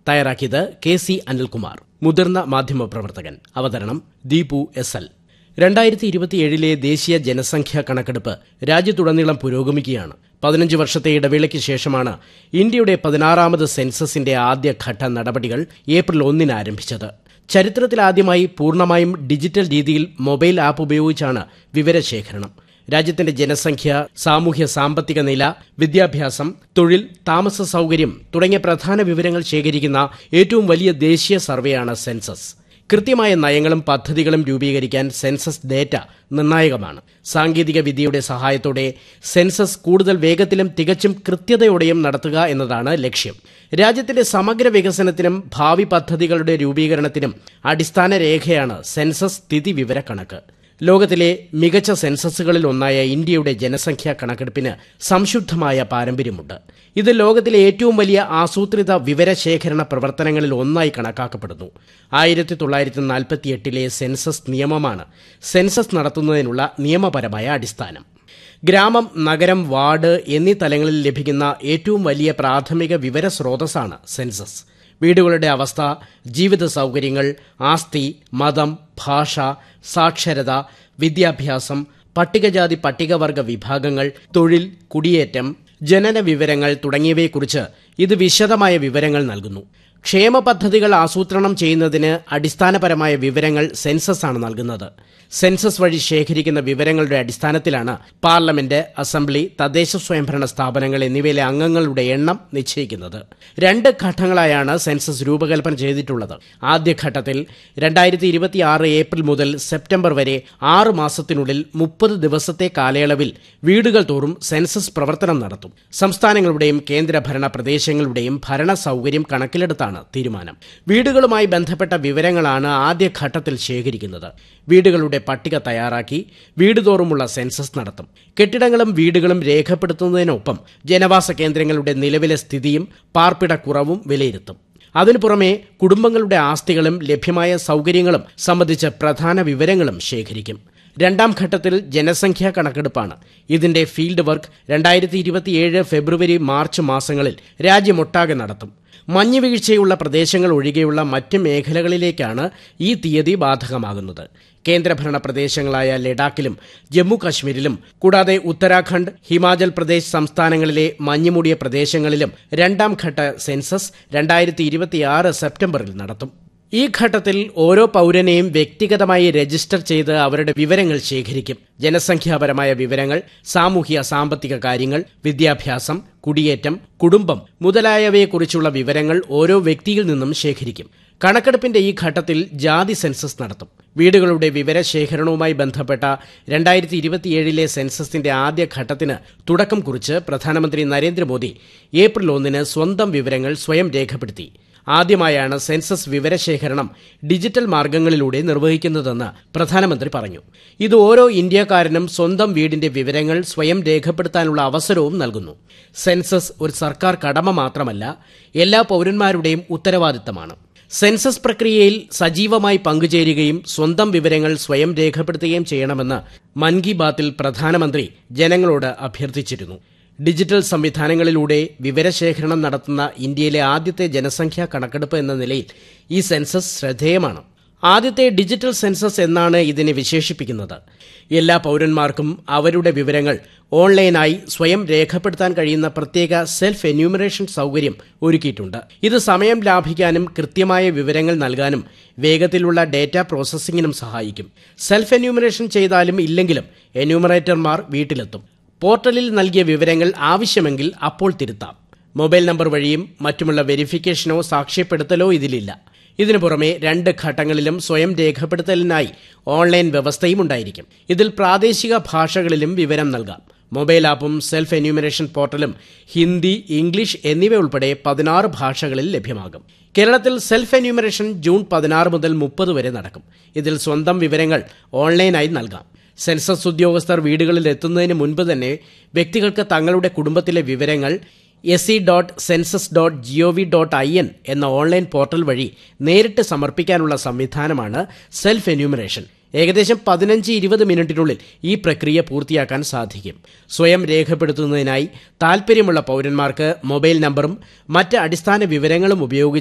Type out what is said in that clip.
തയ്യാറാക്കിയത് K C Anilkumar മുതിർന്ന മാധ്യമപ്രവർത്തകൻ അവതരണം ദീപു എസ് എൽ രണ്ടായിരത്തി ഇരുപത്തിയേഴിലെ ദേശീയ ജനസംഖ്യാ കണക്കെടുപ്പ് രാജ്യത്തുടനീളം പുരോഗമിക്കുകയാണ് പതിനഞ്ച് വർഷത്തെ ഇടവേളയ്ക്ക് ശേഷമാണ് ഇന്ത്യയുടെ പതിനാറാമത് സെൻസസിന്റെ ആദ്യഘട്ട നടപടികൾ ഏപ്രിൽ ഒന്നിന് ആരംഭിച്ചത് ചരിത്രത്തിലാദ്യമായി പൂർണ്ണമായും ഡിജിറ്റൽ രീതിയിൽ മൊബൈൽ ആപ്പ് ഉപയോഗിച്ചാണ് വിവരശേഖരണം രാജ്യത്തിന്റെ ജനസംഖ്യ സാമൂഹ്യ സാമ്പത്തിക നില വിദ്യാഭ്യാസം തൊഴിൽ താമസ സൗകര്യം തുടങ്ങിയ പ്രധാന വിവരങ്ങൾ ശേഖരിക്കുന്ന ഏറ്റവും വലിയ ദേശീയ സർവേയാണ് സെൻസസ് കൃത്യമായ നയങ്ങളും പദ്ധതികളും രൂപീകരിക്കാൻ സെൻസസ് ഡേറ്റ നിർണായകമാണ് സാങ്കേതിക വിദ്യയുടെ സഹായത്തോടെ സെൻസസ് കൂടുതൽ വേഗത്തിലും തികച്ചും കൃത്യതയോടെയും നടത്തുക എന്നതാണ് ലക്ഷ്യം രാജ്യത്തിന്റെ സമഗ്ര വികസനത്തിനും ഭാവി പദ്ധതികളുടെ രൂപീകരണത്തിനും അടിസ്ഥാന രേഖയാണ് സെൻസസ് സ്ഥിതിവിവര കണക്ക് ലോകത്തിലെ മികച്ച സെൻസസുകളിൽ ഒന്നായ ഇന്ത്യയുടെ ജനസംഖ്യാ കണക്കെടുപ്പിന് സംശുദ്ധമായ പാരമ്പര്യമുണ്ട് ഇത് ലോകത്തിലെ ഏറ്റവും വലിയ ആസൂത്രിത വിവരശേഖരണ പ്രവർത്തനങ്ങളിൽ ഒന്നായി കണക്കാക്കപ്പെടുന്നു ആയിരത്തി തൊള്ളായിരത്തി നാൽപ്പത്തിയെട്ടിലെ സെൻസസ് നിയമമാണ് സെൻസസ് നടത്തുന്നതിനുള്ള നിയമപരമായ അടിസ്ഥാനം ഗ്രാമം നഗരം വാർഡ് എന്നീ തലങ്ങളിൽ ലഭിക്കുന്ന ഏറ്റവും വലിയ പ്രാഥമിക വിവര സ്രോതസ്സാണ് സെൻസസ് വീടുകളുടെ അവസ്ഥ ജീവിത സൗകര്യങ്ങൾ ആസ്തി മതം ഭാഷ സാക്ഷരത വിദ്യാഭ്യാസം പട്ടികജാതി പട്ടികവർഗ വിഭാഗങ്ങൾ തൊഴിൽ കുടിയേറ്റം ജനന വിവരങ്ങൾ തുടങ്ങിയവയെക്കുറിച്ച് ഇത് വിശദമായ വിവരങ്ങൾ നൽകുന്നു ക്ഷേമ പദ്ധതികൾ ആസൂത്രണം ചെയ്യുന്നതിന് അടിസ്ഥാനപരമായ വിവരങ്ങൾ സെൻസസ് ആണ് നൽകുന്നത് സെൻസസ് വഴി ശേഖരിക്കുന്ന വിവരങ്ങളുടെ അടിസ്ഥാനത്തിലാണ് പാർലമെന്റ് അസംബ്ലി തദ്ദേശ സ്വയംഭരണ സ്ഥാപനങ്ങൾ എന്നിവയിലെ അംഗങ്ങളുടെ എണ്ണം നിശ്ചയിക്കുന്നത് രണ്ട് ഘട്ടങ്ങളായാണ് സെൻസസ് രൂപകൽപ്പന ചെയ്തിട്ടുള്ളത് ആദ്യഘട്ടത്തിൽ രണ്ടായിരത്തി ഇരുപത്തിയാറ് ഏപ്രിൽ മുതൽ സെപ്റ്റംബർ വരെ ആറ് മാസത്തിനുള്ളിൽ മുപ്പത് ദിവസത്തെ കാലയളവിൽ വീടുകൾ തോറും സെൻസസ് പ്രവർത്തനം നടത്തും സംസ്ഥാനങ്ങളുടെയും കേന്ദ്രഭരണ പ്രദേശങ്ങളുടെയും ഭരണ സൗകര്യം കണക്കിലെടുത്താണ് തീരുമാനം വീടുകളുമായി ബന്ധപ്പെട്ട വിവരങ്ങളാണ് ആദ്യഘട്ടത്തിൽ ശേഖരിക്കുന്നത് വീടുകളുടെ പട്ടിക തയ്യാറാക്കി വീടുതോറുമുള്ള സെൻസസ് നടത്തും കെട്ടിടങ്ങളും വീടുകളും രേഖപ്പെടുത്തുന്നതിനൊപ്പം ജനവാസ കേന്ദ്രങ്ങളുടെ നിലവിലെ സ്ഥിതിയും പാർപ്പിടക്കുറവും വിലയിരുത്തും അതിനു പുറമെ കുടുംബങ്ങളുടെ ആസ്തികളും ലഭ്യമായ സൗകര്യങ്ങളും സംബന്ധിച്ച പ്രധാന വിവരങ്ങളും ശേഖരിക്കും രണ്ടാം ഘട്ടത്തിൽ ജനസംഖ്യാ കണക്കെടുപ്പാണ് ഇതിന്റെ ഫീൽഡ് വർക്ക് രണ്ടായിരത്തി ഇരുപത്തിയേഴ് ഫെബ്രുവരി മാർച്ച് മാസങ്ങളിൽ രാജ്യമൊട്ടാകെ നടത്തും മഞ്ഞുവീഴ്ചയുള്ള പ്രദേശങ്ങൾ ഒഴികെയുള്ള മറ്റ് മേഖലകളിലേക്കാണ് ഈ തീയതി ബാധകമാകുന്നത് കേന്ദ്രഭരണ പ്രദേശങ്ങളായ ലഡാക്കിലും ജമ്മു കശ്മീരിലും കൂടാതെ ഉത്തരാഖണ്ഡ് ഹിമാചൽ പ്രദേശ് സംസ്ഥാനങ്ങളിലെ മഞ്ഞുമൂടിയ പ്രദേശങ്ങളിലും രണ്ടാം ഘട്ട സെൻസസ് രണ്ടായിരത്തി ഇരുപത്തിയാറ് സെപ്റ്റംബറിൽ നടത്തും ഈ ഘട്ടത്തിൽ ഓരോ പൗരനെയും വ്യക്തിഗതമായി രജിസ്റ്റർ ചെയ്ത് അവരുടെ വിവരങ്ങൾ ശേഖരിക്കും ജനസംഖ്യാപരമായ വിവരങ്ങൾ സാമൂഹ്യ സാമ്പത്തിക കാര്യങ്ങൾ വിദ്യാഭ്യാസം കുടിയേറ്റം കുടുംബം മുതലായവയെക്കുറിച്ചുള്ള വിവരങ്ങൾ ഓരോ വ്യക്തിയിൽ നിന്നും ശേഖരിക്കും കണക്കെടുപ്പിന്റെ ഈ ഘട്ടത്തിൽ ജാതി സെൻസസ് നടത്തും വീടുകളുടെ വിവരശേഖരണവുമായി ബന്ധപ്പെട്ട രണ്ടായിരത്തി ഇരുപത്തിയേഴിലെ സെൻസസിന്റെ ആദ്യ ഘട്ടത്തിന് തുടക്കം കുറിച്ച് പ്രധാനമന്ത്രി നരേന്ദ്രമോദി ഏപ്രിൽ ഒന്നിന് സ്വന്തം വിവരങ്ങൾ സ്വയം രേഖപ്പെടുത്തി ആദ്യമായാണ് സെൻസസ് വിവരശേഖരണം ഡിജിറ്റൽ മാർഗങ്ങളിലൂടെ നിർവഹിക്കുന്നതെന്ന് പ്രധാനമന്ത്രി പറഞ്ഞു ഇത് ഓരോ ഇന്ത്യക്കാരനും സ്വന്തം വീടിന്റെ വിവരങ്ങൾ സ്വയം രേഖപ്പെടുത്താനുള്ള അവസരവും നൽകുന്നു സെൻസസ് ഒരു സർക്കാർ കടമ മാത്രമല്ല എല്ലാ പൌരന്മാരുടെയും ഉത്തരവാദിത്തമാണ് സെൻസസ് പ്രക്രിയയിൽ സജീവമായി പങ്കുചേരുകയും സ്വന്തം വിവരങ്ങൾ സ്വയം രേഖപ്പെടുത്തുകയും ചെയ്യണമെന്ന് മൻ കി ബാത്തിൽ പ്രധാനമന്ത്രി ജനങ്ങളോട് അഭ്യർത്ഥിച്ചിരുന്നു ഡിജിറ്റൽ സംവിധാനങ്ങളിലൂടെ വിവരശേഖരണം നടത്തുന്ന ഇന്ത്യയിലെ ആദ്യത്തെ ജനസംഖ്യാ കണക്കെടുപ്പ് എന്ന നിലയിൽ ഈ സെൻസസ് ശ്രദ്ധേയമാണ് ആദ്യത്തെ ഡിജിറ്റൽ സെൻസസ് എന്നാണ് ഇതിനെ വിശേഷിപ്പിക്കുന്നത് എല്ലാ പൌരന്മാർക്കും അവരുടെ വിവരങ്ങൾ ഓൺലൈനായി സ്വയം രേഖപ്പെടുത്താൻ കഴിയുന്ന പ്രത്യേക സെൽഫ് എന്യൂമറേഷൻ സൗകര്യം ഒരുക്കിയിട്ടുണ്ട് ഇത് സമയം ലാഭിക്കാനും കൃത്യമായ വിവരങ്ങൾ നൽകാനും വേഗത്തിലുള്ള ഡേറ്റ പ്രോസസ്സിംഗിനും സഹായിക്കും സെൽഫ് എന്യൂമറേഷൻ ചെയ്താലും ഇല്ലെങ്കിലും എന്യൂമറേറ്റർമാർ വീട്ടിലെത്തും പോർട്ടലിൽ നൽകിയ വിവരങ്ങൾ ആവശ്യമെങ്കിൽ അപ്പോൾ തിരുത്താം മൊബൈൽ നമ്പർ വഴിയും മറ്റുമുള്ള വെരിഫിക്കേഷനോ സാക്ഷ്യപ്പെടുത്തലോ ഇതിലില്ല ഇതിനു പുറമെ രണ്ട് ഘട്ടങ്ങളിലും സ്വയം രേഖപ്പെടുത്തലിനായി ഓൺലൈൻ വ്യവസ്ഥയും ഉണ്ടായിരിക്കും ഇതിൽ പ്രാദേശിക ഭാഷകളിലും വിവരം നൽകാം മൊബൈൽ ആപ്പും സെൽഫ് എന്യൂമറേഷൻ പോർട്ടലും ഹിന്ദി ഇംഗ്ലീഷ് എന്നിവ ഉൾപ്പെടെ പതിനാറ് ഭാഷകളിൽ ലഭ്യമാകും കേരളത്തിൽ സെൽഫ് എന്യൂമറേഷൻ ജൂൺ പതിനാറ് മുതൽ മുപ്പത് വരെ നടക്കും ഇതിൽ സ്വന്തം വിവരങ്ങൾ ഓൺലൈനായി നൽകാം സെൻസസ് ഉദ്യോഗസ്ഥർ വീടുകളിൽ എത്തുന്നതിന് മുൻപ് തന്നെ വ്യക്തികൾക്ക് തങ്ങളുടെ കുടുംബത്തിലെ വിവരങ്ങൾ S C dot census dot G O V dot I N എന്ന ഓൺലൈൻ പോർട്ടൽ വഴി നേരിട്ട് സമർപ്പിക്കാനുള്ള സംവിധാനമാണ് സെൽഫ് എന്യൂമറേഷൻ ഏകദേശം പതിനഞ്ച് ഇരുപത് മിനിറ്റിനുള്ളിൽ ഈ പ്രക്രിയ പൂർത്തിയാക്കാൻ സാധിക്കും സ്വയം രേഖപ്പെടുത്തുന്നതിനായി താൽപ്പര്യമുള്ള പൗരന്മാർക്ക് മൊബൈൽ നമ്പറും മറ്റ് അടിസ്ഥാന വിവരങ്ങളും ഉപയോഗിച്ച്